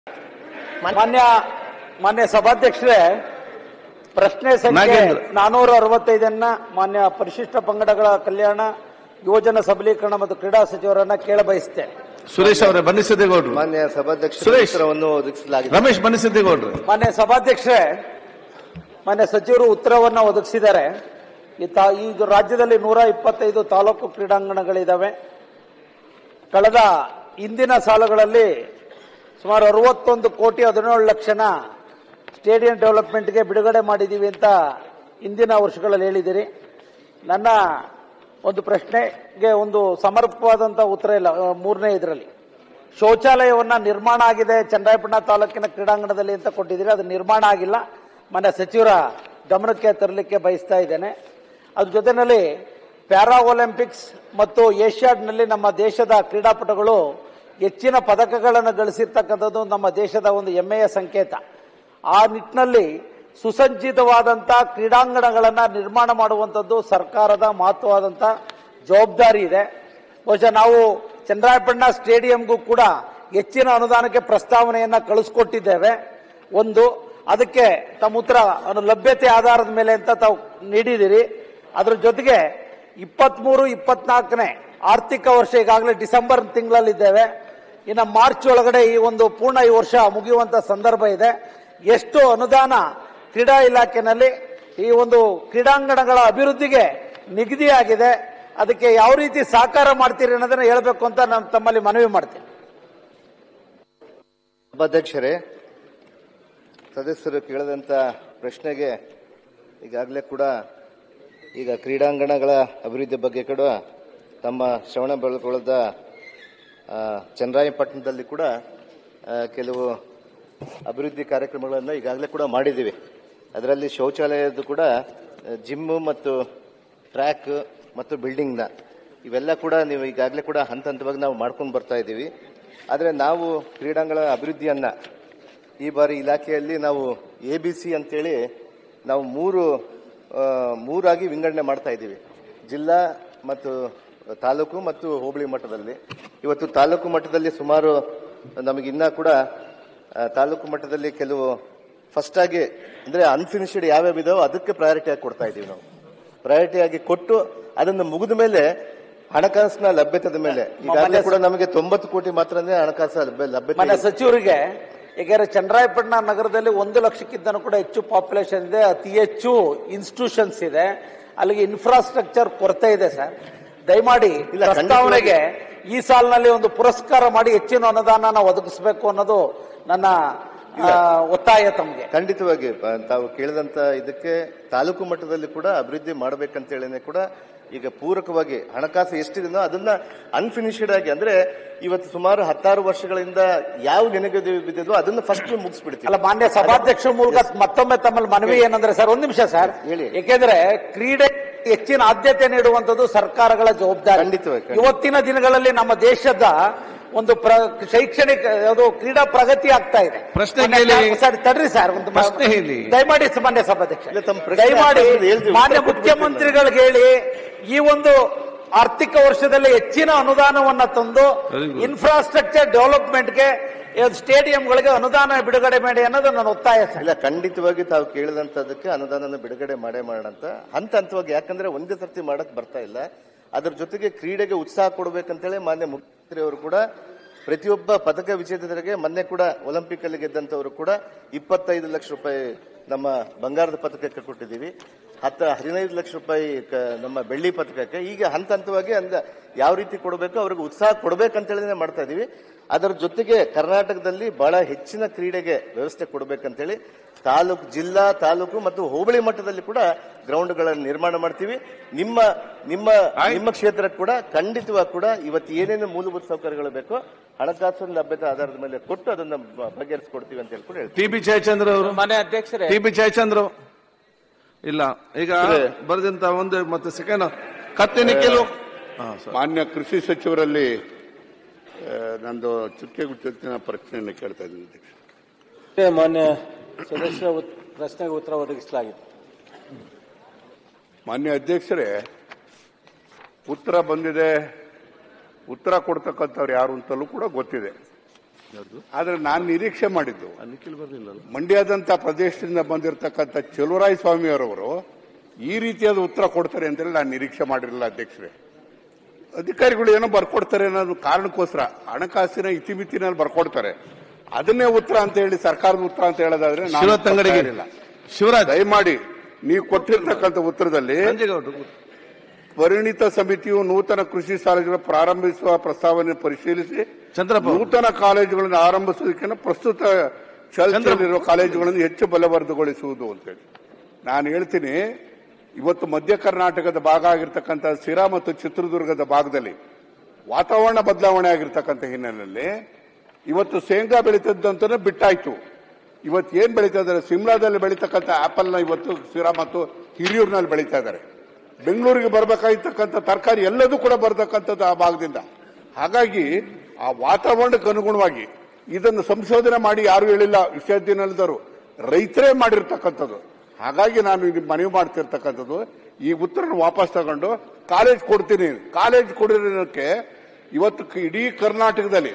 ಮಾನ್ಯ ಮಾನ್ಯ ಸಭಾಧ್ಯಕ್ಷರೇ ಪ್ರಶ್ನೆ ಸಂಖ್ಯೆ ನಾಗೇಂದ್ರ. ನಾನೂರ ಅರವತ್ತೈದನ್ನ ಮಾನ್ಯ ಪರಿಶಿಷ್ಟ ಪಂಗಡಗಳ ಕಲ್ಯಾಣ ಯುವಜನ ಸಬಲೀಕರಣ ಮತ್ತು ಕ್ರೀಡಾ ಸಚಿವರನ್ನ ಕೇಳ ಬಯಸ್ತೇನೆ ಸುರೇಶ್ ಅವರೇ ಬನ್ನಿಸಿದ್ದೇಗೌಡ್ರು ಮಾನ್ಯ ಸಭಾಧ್ಯಕ್ಷರ ಸುರೇಶ್. ಉತ್ತರವನ್ನು ಒದಗಿಸಲಾಗಿದೆ ರಮೇಶ್ ಬನ್ನಿಸಿದ್ದೇಗೌಡ್ರು ಮಾನ್ಯ ಸಭಾಧ್ಯಕ್ಷರೇ ಮಾನ್ಯ ಸಚಿವರು ಉತ್ತರವನ್ನ ಒದಗಿಸಿದ್ದಾರೆ ಈ ತಾ- ಈಗ ರಾಜ್ಯದಲ್ಲಿ ನೂರ ಇಪ್ಪತ್ತೈದು ತಾಲೂಕು ಕ್ರೀಡಾಂಗಣಗಳಿದ್ದಾವೆ ಕಳೆದ ಇಂದಿನ ಸಾಲುಗಳಲ್ಲಿ ಸುಮಾರು ಅರವತ್ತೊಂದು ಕೋಟಿ ಹದಿನೇಳು ಲಕ್ಷನ ಸ್ಟೇಡಿಯಂ ಡೆವಲಪ್ಮೆಂಟ್ಗೆ ಬಿಡುಗಡೆ ಮಾಡಿದ್ದೀವಿ ಅಂತ ಇಂದಿನ ವರ್ಷಗಳಲ್ಲಿ ಹೇಳಿದ್ದೀರಿ ನನ್ನ ಒಂದು ಪ್ರಶ್ನೆಗೆ ಒಂದು ಸಮರ್ಪವಾದಂಥ ಉತ್ತರ ಇಲ್ಲ ಆ, ಮೂರನೇ ಇದರಲ್ಲಿ ಶೌಚಾಲಯವನ್ನ ನಿರ್ಮಾಣ ಆಗಿದೆ ಚನ್ನರಾಯಪಟ್ಟಣ ತಾಲೂಕಿನ ಕ್ರೀಡಾಂಗಣದಲ್ಲಿ ಅಂತ ಕೊಟ್ಟಿದ್ದೀರಿ ಅದು ನಿರ್ಮಾಣ ಆಗಿಲ್ಲ ಮನೆ ಸಚಿವರ ಗಮನಕ್ಕೆ ತರಲಿಕ್ಕೆ ಬಯಸ್ತಾ ಇದ್ದೇನೆ ಅದ್ರ ಜೊತೆಯಲ್ಲಿ ಪ್ಯಾರಾ ಒಲಿಂಪಿಕ್ಸ್ ಮತ್ತು ಏಷ್ಯಾಡ್ನಲ್ಲಿ ನಮ್ಮ ದೇಶದ ಕ್ರೀಡಾಪಟುಗಳು ಹೆಚ್ಚಿನ ಪದಕಗಳನ್ನು ಗಳಿಸಿರ್ತಕ್ಕಂಥದ್ದು ನಮ್ಮ ದೇಶದ ಒಂದು ಹೆಮ್ಮೆಯ ಸಂಕೇತ ಆ ನಿಟ್ಟಿನಲ್ಲಿ ಸುಸಜ್ಜಿತವಾದಂಥ ಕ್ರೀಡಾಂಗಣಗಳನ್ನು ನಿರ್ಮಾಣ ಮಾಡುವಂಥದ್ದು ಸರ್ಕಾರದ ಮಹತ್ವವಾದಂಥ ಜವಾಬ್ದಾರಿ ಇದೆ ಬಹುಶಃ ನಾವು ಚಂದ್ರಾಯಪಟ್ಟಣ ಸ್ಟೇಡಿಯಂಗೂ ಕೂಡ ಹೆಚ್ಚಿನ ಅನುದಾನಕ್ಕೆ ಪ್ರಸ್ತಾವನೆಯನ್ನ ಕಳಿಸ್ಕೊಟ್ಟಿದ್ದೇವೆ ಒಂದು ಅದಕ್ಕೆ ತಮ್ಮ ಉತ್ತರ ಅದು ಲಭ್ಯತೆ ಆಧಾರದ ಮೇಲೆ ಅಂತ ತಾವು ನೀಡಿದಿರಿ ಅದ್ರ ಜೊತೆಗೆ ಇಪ್ಪತ್ಮೂರು ಇಪ್ಪತ್ನಾಲ್ಕನೇ ಆರ್ಥಿಕ ವರ್ಷ ಈಗಾಗಲೇ ಡಿಸೆಂಬರ್ ತಿಂಗಳಲ್ಲಿದ್ದೇವೆ ಇನ್ನು ಮಾರ್ಚ್ ಒಳಗಡೆ ಈ ಒಂದು ಪೂರ್ಣ ಈ ವರ್ಷ ಮುಗಿಯುವಂತ ಸಂದರ್ಭ ಇದೆ ಎಷ್ಟು ಅನುದಾನ ಕ್ರೀಡಾ ಇಲಾಖೆನಲ್ಲಿ ಈ ಒಂದು ಕ್ರೀಡಾಂಗಣಗಳ ಅಭಿವೃದ್ಧಿಗೆ ನಿಗದಿಯಾಗಿದೆ ಅದಕ್ಕೆ ಯಾವ ರೀತಿ ಸಹಕಾರ ಮಾಡ್ತೀರಿ ಅನ್ನೋದನ್ನ ಹೇಳಬೇಕು ಅಂತ ನಾನು ತಮ್ಮಲ್ಲಿ ಮನವಿ ಮಾಡ್ತೀನಿ ಸಭಾಧ್ಯಕ್ಷರೇ ಸದಸ್ಯರು ಕೇಳಿದಂತ ಪ್ರಶ್ನೆಗೆ ಈಗಾಗಲೇ ಕೂಡ ಈಗ ಕ್ರೀಡಾಂಗಣಗಳ ಅಭಿವೃದ್ಧಿ ಬಗ್ಗೆ ಕೂಡ ತಮ್ಮ ಶ್ರವಣ ಬೆಳಗೊಳದ ಆ, ಚನ್ನರಾಯಪಟ್ಟಣದಲ್ಲಿ ಕೂಡ ಆ, ಕೆಲವು ಅಭಿವೃದ್ಧಿ ಕಾರ್ಯಕ್ರಮಗಳನ್ನು ಈಗಾಗಲೇ ಕೂಡ ಮಾಡಿದ್ದೀವಿ ಅದರಲ್ಲಿ ಶೌಚಾಲಯದ್ದು ಕೂಡ ಜಿಮ್ಮು ಮತ್ತು ಟ್ರ್ಯಾಕ್ ಮತ್ತು ಬಿಲ್ಡಿಂಗ್ನ ಇವೆಲ್ಲ ಕೂಡ ನೀವು ಈಗಾಗಲೇ ಕೂಡ ಹಂತ ಹಂತವಾಗಿ ನಾವು ಮಾಡ್ಕೊಂಡು ಬರ್ತಾ ಇದ್ದೀವಿ ಆದರೆ ನಾವು ಕ್ರೀಡಾಂಗಣ ಅಭಿವೃದ್ಧಿಯನ್ನ ಈ ಬಾರಿ ಇಲಾಖೆಯಲ್ಲಿ ನಾವು ಎ ಬಿ ಸಿ ಅಂತೇಳಿ ನಾವು ಮೂರು ಆ, ಮೂರಾಗಿ ವಿಂಗಡಣೆ ಮಾಡ್ತಾ ಇದ್ದೀವಿ ಜಿಲ್ಲಾ ಮತ್ತು ತಾಲೂಕು ಮತ್ತು ಹೋಬಳಿ ಮಟ್ಟದಲ್ಲಿ ಇವತ್ತು ತಾಲೂಕು ಮಟ್ಟದಲ್ಲಿ ಸುಮಾರು ನಮಗೆ ಇನ್ನ ಕೂಡ ಆ, ತಾಲೂಕು ಮಟ್ಟದಲ್ಲಿ ಕೆಲವು ಫಸ್ಟ್ ಆಗಿ ಅಂದ್ರೆ ಅನ್ಫಿನಿಶ್ಡ್ ಯಾವ್ಯಾವ ಇದಾವೋ ಅದಕ್ಕೆ ಪ್ರಯಾರಿಟಿ ಆಗಿ ಕೊಡ್ತಾ ಇದ್ದೀವಿ ನಾವು ಪ್ರಯಾರಿಟಿ ಆಗಿ ಕೊಟ್ಟು ಅದನ್ನು ಮುಗಿದ ಮೇಲೆ ಹಣಕಾಸಿನ ಲಭ್ಯತೆದ ಮೇಲೆ ಈಗಾಗಲೇ ಕೂಡ ನಮಗೆ ತೊಂಬತ್ತು ಕೋಟಿ ಮಾತ್ರನೇ ಹಣಕಾಸು ಲಭ್ಯ- ಲಭ್ಯತೆ ಮನೆ ಇದೆ. ಸಚಿವರಿಗೆ ಯಾಕಂದ್ರೆ ಚನ್ನರಾಯಪಟ್ಟಣ ನಗರದಲ್ಲಿ ಒಂದು ಲಕ್ಷಕ್ಕಿಂತನೂ ಕೂಡ ಹೆಚ್ಚು ಪಾಪ್ಯುಲೇಷನ್ ಇದೆ ಅತಿ ಹೆಚ್ಚು ಇನ್ಸ್ಟಿಟ್ಯೂಷನ್ಸ್ ಇದೆ ಅಲ್ಲಿಗೆ ಇನ್ಫ್ರಾಸ್ಟ್ರಕ್ಚರ್ ಕೊರತೆ ಇದೆ ಸರ್ ದಯಮಾಡಿ ಇಲ್ಲ, ಪ್ರಸ್ತಾವನೆಗೆ ಈ ಸಾಲಿನಲ್ಲಿ ಒಂದು ಪುರಸ್ಕಾರ ಮಾಡಿ ಹೆಚ್ಚಿನ ಅನುದಾನ ಒದಗಿಸಬೇಕು ಅನ್ನೋದು ನನ್ನ ಆ, ಒತ್ತಾಯ ತಮಗೆ ಖಂಡಿತವಾಗಿ ಆ, ತಾವು ಕೇಳಿದಂತ ಇದಕ್ಕೆ ತಾಲೂಕು ಮಟ್ಟದಲ್ಲಿ ಕೂಡ ಅಭಿವೃದ್ಧಿ ಮಾಡಬೇಕಂತೇಳಿನೇ ಕೂಡ ಈಗ ಪೂರಕವಾಗಿ ಹಣಕಾಸು ಎಷ್ಟಿದೆಯೋ ಅದನ್ನ ಅನ್ಫಿನಿಶ್ಡ್ ಆಗಿ ಅಂದ್ರೆ ಇವತ್ತು ಸುಮಾರು ಹತ್ತಾರು ವರ್ಷಗಳಿಂದ ಯಾವ ನೆನಗು ಬಿದ್ದಿದ್ವೋ ಅದನ್ನ ಫಸ್ಟ್ ಮುಗಿಸ್ಬಿಡ್ತೀವಿ ಅಲ್ಲ ಮಾನ್ಯ ಸಭಾಧ್ಯಕ್ಷರ ಮೂಲಕ ಮತ್ತೊಮ್ಮೆ ತಮ್ಮಲ್ಲಿ ಮನವಿ ಏನಂದ್ರೆ ಸರ್ ಒಂದ್ ನಿಮಿಷ ಸರ್ ಹೇಳಿ. ಏಕೆಂದ್ರೆ ಕ್ರೀಡೆ ಹೆಚ್ಚಿನ ಆದ್ಯತೆ ನೀಡುವಂತದ್ದು ಸರ್ಕಾರಗಳ ಜವಾಬ್ದಾರಿ ಖಂಡಿತವಾಗಿ, ಖಂಡಿತ. ಇವತ್ತಿನ ದಿನಗಳಲ್ಲಿ ನಮ್ಮ ದೇಶದ ಒಂದು ಪ್ರ- ಶೈಕ್ಷಣಿಕ ಅದು ಕ್ರೀಡಾ ಪ್ರಗತಿ ಆಗ್ತಾ ಇದೆ ಪ್ರಶ್ನೆ ಮಾನ್ಯ ಕೇಳಿ. ಕ್ಯಾ- ಸರ್ ತಡ್ರಿ ಸರ್ ಒಂದು ಪ್ರಶ್ನೆ ಹೇಳಿ. ದಯಮಾಡಿ ಮಾನ್ಯ ಸಭಾಧ್ಯಕ್ಷ ಇಲ್ಲ, ತಮ್ಮ ಪ್ರಶ್ನೆ ದಯಮಾಡಿ ಆಗ್ತದೆ, ಹೇಳ್ತೀವಿ, ಮಾನ್ಯ ಉತ್ತರ ಕೊಟ್ಬಿಡ್ತೀನಿ ನಾನು. ಮುಖ್ಯಮಂತ್ರಿಗಳಿಗೆ ಹೇಳಿ ಈ ಒಂದು ಆರ್ಥಿಕ ವರ್ಷದಲ್ಲಿ ಹೆಚ್ಚಿನ ಅನುದಾನವನ್ನ ತಂದು Very good. ಇನ್ಫ್ರಾಸ್ಟ್ರಕ್ಚರ್ ಡೆವಲಪ್ಮೆಂಟ್ಗೆ ಸ್ಟೇಡಿಯಂಗಳಿಗೆ ಅನುದಾನ ಬಿಡುಗಡೆ ಮಾಡಿ ಅನ್ನೋದು ನನ್ನ ಒತ್ತಾಯ ಸರ್ ಇಲ್ಲ ಖಂಡಿತವಾಗಿ ತಾವು ಕೇಳಿದಂತದಕ್ಕೆ ಅನುದಾನನ ಬಿಡುಗಡೆ ಮಾಡೇ ಮಾಡೋಣ ಅಂತ ಹಂತ ಹಂತವಾಗಿ ಯಾಕಂದ್ರೆ ಒಂದೇ ಸರ್ತಿ ಮಾಡಕ್ ಬರ್ತಾ ಇಲ್ಲ ಅದ್ರ ಜೊತೆಗೆ ಕ್ರೀಡೆಗೆ ಉತ್ಸಾಹ ಕೊಡಬೇಕಂತೇಳಿ ಮಾನ್ಯ ಮುಖ್ಯಮಂತ್ರಿ ಅವರು ಕೂಡ ಪ್ರತಿಯೊಬ್ಬ ಪದಕ ವಿಜೇತರಿಗೆ ಮೊನ್ನೆ ಕೂಡ ಒಲಿಂಪಿಕ್ ಅಲ್ಲಿ ಗೆದ್ದಂತವರು ಕೂಡ ಇಪ್ಪತ್ತೈದು ಲಕ್ಷ ರೂಪಾಯಿ ನಮ್ಮ ಬಂಗಾರದ ಪದಕಕ್ಕೆ ಕೊಟ್ಟಿದ್ದೀವಿ ಹತ್ತ ಹದಿನೈದು ಲಕ್ಷ ರೂಪಾಯಿ ಕ- ನಮ್ಮ ಬೆಳ್ಳಿ ಪದಕಕ್ಕೆ ಈಗ ಹಂತ ಹಂತವಾಗಿ ಅಂದ ಯಾವ ರೀತಿ ಕೊಡಬೇಕು ಅವ್ರಿಗೆ ಉತ್ಸಾಹ ಕೊಡಬೇಕಂತೇಳಿ ಮಾಡ್ತಾ ಇದೀವಿ ಅದರ ಜೊತೆಗೆ ಕರ್ನಾಟಕದಲ್ಲಿ ಬಹಳ ಹೆಚ್ಚಿನ ಕ್ರೀಡೆಗೆ ವ್ಯವಸ್ಥೆ ಕೊಡಬೇಕಂತೇಳಿ ತಾಲೂಕು ಜಿಲ್ಲಾ ತಾಲೂಕು ಮತ್ತು ಹೋಬಳಿ ಮಟ್ಟದಲ್ಲಿ ಕೂಡ ಗ್ರೌಂಡ್ಗಳನ್ನು ನಿರ್ಮಾಣ ಮಾಡ್ತೀವಿ ನಿಮ್ಮ ನಿಮ್ಮ ನಿಮ್ಮ ಕ್ಷೇತ್ರಕ್ಕೆ ಕೂಡ ಖಂಡಿತವಾಗಿ ಕೂಡ ಇವತ್ತು ಏನೇನು ಮೂಲಭೂತ ಸೌಕರ್ಯಗಳು ಬೇಕೋ ಹಣಕಾಸಿನ ಲಭ್ಯತೆ ಆಧಾರದ ಮೇಲೆ ಕೊಟ್ಟು ಅದನ್ನ ಬ- ಬಗೆಹರಿಸ್ಕೊಡ್ತೀವಿ ಅಂತ ಹೇಳ್ಕೊಂಡು ಹೇಳ್ತೀವಿ ಟಿ ಬಿ ಜಯಚಂದ್ರ ಅವರು ಮನೆ ಅಧ್ಯಕ್ಷರೇ ಟಿ ಬಿ ಜಯಚಂದ್ರ ಇಲ್ಲ ಈಗ ಇದೆ. ಬರೆದಂತ ಒಂದು ಮತ್ತೆ ಸೆಕೆಂಡ್ ಕತ್ತಿ ನಿಖಿಲು ಹಾ, ಸರ್. ಮಾನ್ಯ ಕೃಷಿ ಸಚಿವರಲ್ಲಿ ಆ, ನಂದು ಚುಕ್ಕೆ ಗುಚ್ಚಿನ ಪ್ರಶ್ನೆಯನ್ನು ಕೇಳ್ತಾ ಇದ್ದೀನಿ ಅಧ್ಯಕ್ಷ ಮಾನ್ಯ ಸದಸ್ಯ ಪ್ರಶ್ನೆಗೆ ಉತ್ತರ ಒದಗಿಸಲಾಗಿದೆ ಮಾನ್ಯ ಅಧ್ಯಕ್ಷರೇ ಉತ್ತರ ಬಂದಿದೆ ಉತ್ತರ ಕೊಡ್ತಕ್ಕಂಥವ್ರು ಯಾರು ಅಂತಲೂ ಕೂಡ ಗೊತ್ತಿದೆ ಆದ್ರೆ ನಾನು ನಿರೀಕ್ಷೆ ಮಾಡಿದ್ದು ನಿಖಿಲ್ ಬರ್ಲಿಲ್ಲ ಮಂಡ್ಯದಂತ ಪ್ರದೇಶದಿಂದ ಬಂದಿರತಕ್ಕಂಥ ಚಲುವರಾಯ ಸ್ವಾಮಿ ಅವರವರು ಈ ರೀತಿಯಾದ ಉತ್ತರ ಕೊಡ್ತಾರೆ ಅಂತೇಳಿ ನಾನು ನಿರೀಕ್ಷೆ ಮಾಡಿರಲಿಲ್ಲ ಅಧ್ಯಕ್ಷರೇ ಅಧಿಕಾರಿಗಳು ಏನೋ ಬರ್ಕೊಡ್ತಾರೆ ಅನ್ನೋದು ಕಾರಣಕ್ಕೋಸ್ಕರ ಹಣಕಾಸಿನ ಇತಿಮಿತಿನಲ್ಲಿ ಬರ್ಕೊಡ್ತಾರೆ ಅದನ್ನೇ ಉತ್ತರ ಅಂತ ಹೇಳಿ ಸರ್ಕಾರದ ಉತ್ತರ ಅಂತ ಹೇಳೋದಾದ್ರೆ ನಾನು ಶಿವರಾಜ್ ತಂಗಡಿಗೆ ತಯಾರಿಲ್ಲ. ಶಿವರಾಜ್ ದಯಮಾಡಿ ನೀವು ಕೊಟ್ಟಿರ್ತಕ್ಕಂಥ ಉತ್ತರದಲ್ಲಿ ಸಂಜೆಗೌಡ್ರು ಪರಿಣಿತ ಸಮಿತಿಯು ನೂತನ ಕೃಷಿ ಕಾಲೇಜುಗಳ ಪ್ರಾರಂಭಿಸುವ ಪ್ರಸ್ತಾವನೆ ಪರಿಶೀಲಿಸಿ ಚಂದ್ರಪ್ಪ ಅವರು. ನೂತನ ಕಾಲೇಜುಗಳನ್ನು ಆರಂಭಿಸುವುದಕ್ಕೆ ಪ್ರಸ್ತುತ ಚಾಲ್ತಿಯಲ್ಲಿರುವ ಕಾಲೇಜುಗಳನ್ನು ಹೆಚ್ಚು ಬಲವರ್ಧಗೊಳಿಸುವುದು ಅಂತೇಳಿ ನಾನು ಹೇಳ್ತೀನಿ ಇವತ್ತು ಮಧ್ಯ ಕರ್ನಾಟಕದ ಭಾಗ ಆಗಿರ್ತಕ್ಕಂಥ ಸಿರಾ ಮತ್ತು ಚಿತ್ರದುರ್ಗದ ಭಾಗದಲ್ಲಿ ವಾತಾವರಣ ಬದಲಾವಣೆ ಆಗಿರ್ತಕ್ಕಂಥ ಹಿನ್ನೆಲೆಯಲ್ಲಿ ಇವತ್ತು ಶೇಂಗಾ ಬೆಳೀತದ್ದಂತೂ ಬಿಟ್ಟಾಯ್ತು ಇವತ್ತು ಏನ್ ಬೆಳೀತಾ ಇದ್ದಾರೆ ಸಿಮ್ಲಾದಲ್ಲಿ ಬೆಳೀತಕ್ಕಂಥ ಆಪಲ್ನ ಇವತ್ತು ಸಿರಾ ಮತ್ತು ಹಿರಿಯೂರಿನಲ್ಲಿ ಬೆಳೀತಾ ಇದ್ದಾರೆ ಬೆಂಗಳೂರಿಗೆ ಬರಬೇಕಾಗಿರ್ತಕ್ಕಂಥ ತರಕಾರಿ ಎಲ್ಲದೂ ಕೂಡ ಬರತಕ್ಕಂಥದ್ದು ಆ ಭಾಗದಿಂದ ಹಾಗಾಗಿ ಆ ವಾತಾವರಣಕ್ಕೆ ಅನುಗುಣವಾಗಿ ಇದನ್ನು ಸಂಶೋಧನೆ ಮಾಡಿ ಯಾರು ಹೇಳಿಲ್ಲ ವಿಶ್ವವಿದ್ಯಾನಿಲಯದವರು ರೈತರೇ ಮಾಡಿರ್ತಕ್ಕಂಥದ್ದು ಹಾಗಾಗಿ ನಾನು ಇಲ್ಲಿ ಮನವಿ ಮಾಡ್ತಿರ್ತಕ್ಕಂಥದ್ದು ಈ ಉತ್ತರನ ವಾಪಸ್ ತಗೊಂಡು ಕಾಲೇಜ್ ಕೊಡ್ತೀನಿ ಕಾಲೇಜ್ ಕೊಡಿರೋದಕ್ಕೆ ಇವತ್ತು ಕ- ಇಡೀ ಕರ್ನಾಟಕದಲ್ಲಿ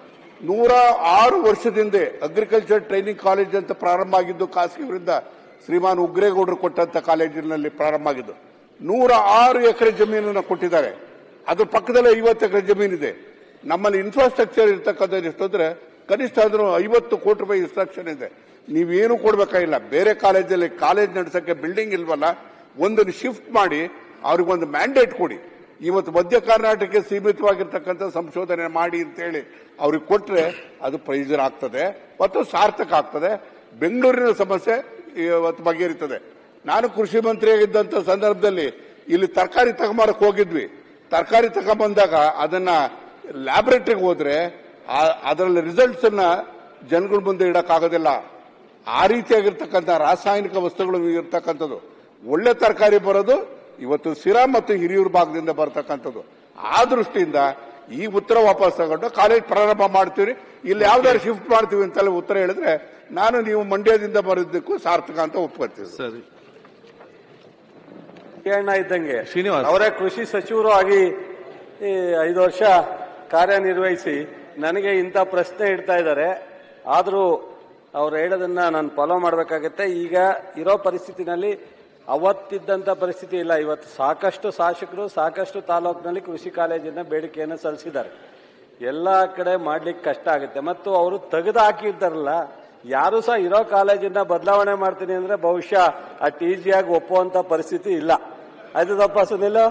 ನೂರ ಆರು ವರ್ಷದಿಂದ ಅಗ್ರಿಕಲ್ಚರ್ ಟ್ರೈನಿಂಗ್ ಕಾಲೇಜ್ ಅಂತ ಪ್ರಾರಂಭ ಆಗಿದ್ದು ಖಾಸಗಿಯವರಿಂದ ಶ್ರೀಮಾನ್ ಉಗ್ರೇಗೌಡರು ಕೊಟ್ಟಂತ ಕಾಲೇಜಿನಲ್ಲಿ ಪ್ರಾರಂಭ ಆಗಿದ್ದು ನೂರ ಆರು ಎಕರೆ ಜಮೀನನ್ನು ಕೊಟ್ಟಿದ್ದಾರೆ ಅದ್ರ ಪಕ್ಕದಲ್ಲೇ ಐವತ್ತು ಎಕರೆ ಜಮೀನಿದೆ ನಮ್ಮಲ್ಲಿ ಇನ್ಫ್ರಾಸ್ಟ್ರಕ್ಚರ್ ಇರ್ತಕ್ಕಂಥದ್ದು ಎಷ್ಟು ಅಂದ್ರೆ ಕನಿಷ್ಠ ಆದ್ರೂ ಐವತ್ತು ಕೋಟಿ ರೂಪಾಯಿ ಇನ್ಸ್ಟ್ರಕ್ಷನ್ ಇದೆ ನೀವೇನು ಕೊಡ್ಬೇಕಾಗಿಲ್ಲ ಬೇರೆ ಕಾಲೇಜಲ್ಲಿ ಕಾಲೇಜ್ ನಡೆಸಕ್ಕೆ ಬಿಲ್ಡಿಂಗ್ ಇಲ್ವಲ್ಲ ಒಂದನ್ನು ಶಿಫ್ಟ್ ಮಾಡಿ ಅವ್ರಿಗೊಂದು ಮ್ಯಾಂಡೇಟ್ ಕೊಡಿ ಇವತ್ತು ಮಧ್ಯ ಕರ್ನಾಟಕಕ್ಕೆ ಸೀಮಿತವಾಗಿರ್ತಕ್ಕಂಥ ಸಂಶೋಧನೆ ಮಾಡಿ ಅಂತೇಳಿ ಅವ್ರಿಗೆ ಕೊಟ್ರೆ ಅದು ಪ್ರಯೋಜನ ಆಗ್ತದೆ ಮತ್ತು ಸಾರ್ಥಕ ಆಗ್ತದೆ ಬೆಂಗಳೂರಿನ ಸಮಸ್ಯೆ ಇವತ್ತು ಬಗೆಹರಿತದೆ ನಾನು ಕೃಷಿ ಮಂತ್ರಿಯಾಗಿದ್ದಂಥ ಸಂದರ್ಭದಲ್ಲಿ ಇಲ್ಲಿ ತರಕಾರಿ ತಗೊಂಬರಕ್ ಹೋಗಿದ್ವಿ ತರಕಾರಿ ತಗೊಂಬಂದಾಗ ಅದನ್ನ ಲ್ಯಾಬೊರೇಟರಿಗೆ ಹೋದ್ರೆ ಆ- ಅದರಲ್ಲಿ ರಿಸಲ್ಟ್ಸ್ ಅನ್ನ ಜನಗಳ ಮುಂದೆ ಇಡಕ್ಕಾಗೋದಿಲ್ಲ ಆ ರೀತಿಯಾಗಿರ್ತಕ್ಕಂಥ ರಾಸಾಯನಿಕ ವಸ್ತುಗಳು ಇರ್ತಕ್ಕಂಥದ್ದು ಒಳ್ಳೆ ತರಕಾರಿ ಬರೋದು ಇವತ್ತು ಸಿರಾ ಮತ್ತು ಹಿರಿಯೂರು ಭಾಗದಿಂದ ಬರ್ತಕ್ಕಂಥದ್ದು ಆ ದೃಷ್ಟಿಯಿಂದ ಈ ಉತ್ತರ ವಾಪಸ್ ತಗೊಂಡು ಕಾಲೇಜ್ ಪ್ರಾರಂಭ ಮಾಡ್ತೀವಿ ಇಲ್ಲಿ ಯಾವ್ದಾದ್ರು ಶಿಫ್ಟ್ ಮಾಡ್ತೀವಿ ಅಂತೆಲ್ಲ ಉತ್ತರ ಹೇಳಿದ್ರೆ ನಾನು ನೀವು ಮಂಡ್ಯದಿಂದ ಬರೋದಕ್ಕೂ ಸಾರ್ಥಕ ಅಂತ ಒಪ್ಕೊಳ್ತೀವಿ ಸರಿ ಅಣ್ಣ ಇದ್ದಂಗೆ ಶ್ರೀನಿವಾಸ್. ಅವರೇ ಕೃಷಿ ಸಚಿವರು ಆಗಿ ಈ ಐದು ವರ್ಷ ಕಾರ್ಯನಿರ್ವಹಿಸಿ ನನಗೆ ಇಂಥ ಪ್ರಶ್ನೆ ಇಡ್ತಾ ಇದ್ದಾರೆ ಆದರೂ ಅವ್ರು ಹೇಳೋದನ್ನ ನಾನು ಫಾಲೋ ಮಾಡಬೇಕಾಗತ್ತೆ ಈಗ ಇರೋ ಪರಿಸ್ಥಿತಿನಲ್ಲಿ ಅವತ್ತಿದ್ದಂಥ ಪರಿಸ್ಥಿತಿ ಇಲ್ಲ ಇವತ್ತು ಸಾಕಷ್ಟು ಶಾಸಕರು ಸಾಕಷ್ಟು ತಾಲೂಕಿನಲ್ಲಿ ಕೃಷಿ ಕಾಲೇಜಿನ ಬೇಡಿಕೆಯನ್ನು ಸಲ್ಲಿಸಿದ್ದಾರೆ ಎಲ್ಲ ಕಡೆ ಮಾಡ್ಲಿಕ್ಕೆ ಕಷ್ಟ ಆಗುತ್ತೆ ಮತ್ತು ಅವರು ತೆಗೆದು ಹಾಕಿರ್ತಾರಲ್ಲ ಯಾರು ಸಹ ಇರೋ ಕಾಲೇಜಿನ ಬದಲಾವಣೆ ಮಾಡ್ತೀನಿ ಅಂದ್ರೆ ಬಹುಶಃ ಅಟ್ ಈಸಿಯಾಗಿ ಒಪ್ಪುವಂತ ಪರಿಸ್ಥಿತಿ ಇಲ್ಲ ಆಯ್ತು ತಪ್ಪ ಸುನಿಲ್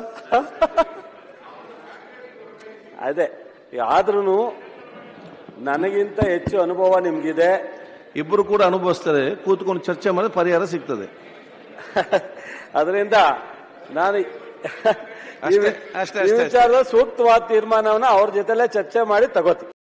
ಅದೇ ಆದ್ರೂ ನನಗಿಂತ ಹೆಚ್ಚು ಅನುಭವ ನಿಮ್ಗಿದೆ ಇಬ್ಬರು ಕೂಡ ಅನುಭವಿಸ್ತಾರೆ ಕೂತ್ಕೊಂಡು ಚರ್ಚೆ ಮಾಡಿದ್ರೆ ಪರಿಹಾರ ಸಿಗ್ತದೆ ಅದರಿಂದ ನಾನು ಈ ಅಷ್ಟೇ, ಅಷ್ಟೇ, ಈ ಅಷ್ಟೇ. ವಿಚಾರದ ಸೂಕ್ತವಾದ ತೀರ್ಮಾನವನ್ನ ಅವ್ರ ಜೊತೆಲೆ ಚರ್ಚೆ ಮಾಡಿ ತಗೋತೀನಿ